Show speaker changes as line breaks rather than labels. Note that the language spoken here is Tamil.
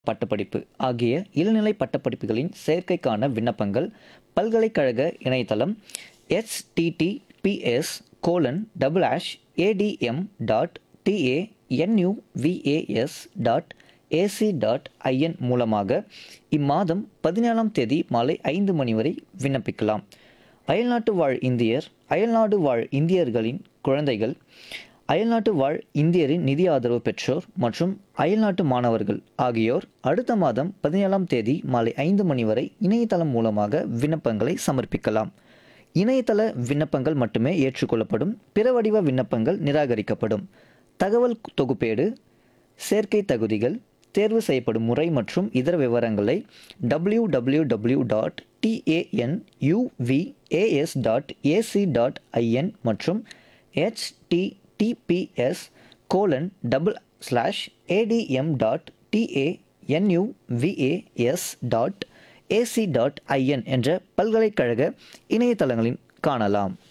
பட்டப்படிப்பு ஆகிய இளநிலை பட்டப்படிப்புகளின் சேர்க்கைக்கான விண்ணப்பங்கள் பல்கலைக்கழக இணையதளம் https கோலன் டபுள் ஆஷ் ATM dot TANUVAS dot AC dot IN மூலமாக இம்மாதம் பதினேழாம் தேதி மாலை ஐந்து மணி வரை விண்ணப்பிக்கலாம் அயல்நாட்டு வாழ் இந்தியர் அயல்நாடு வாழ் இந்தியர்களின் குழந்தைகள் அயல்நாட்டு வாழ் இந்தியரின் நிதி ஆதரவு பெற்றோர் மற்றும் அயல்நாட்டு மாணவர்கள் ஆகியோர் அடுத்த மாதம் பதினேழாம் தேதி மாலை ஐந்து மணி வரை இணையதளம் மூலமாக விண்ணப்பங்களை சமர்ப்பிக்கலாம் இணையதள விண்ணப்பங்கள் மட்டுமே ஏற்றுக்கொள்ளப்படும் பிற வடிவ விண்ணப்பங்கள் நிராகரிக்கப்படும் தகவல் தொகுப்பேடு சேர்க்கை தகுதிகள் தேர்வு செய்யப்படும் முறை மற்றும் இதர விவரங்களை W W W dot TANUVAS dot AC dot IN மற்றும் HTTPS colon double slash ATM dot TANUVAS dot AC dot IN என்ற பல்கலைக்கழக இணையதளங்களில் காணலாம்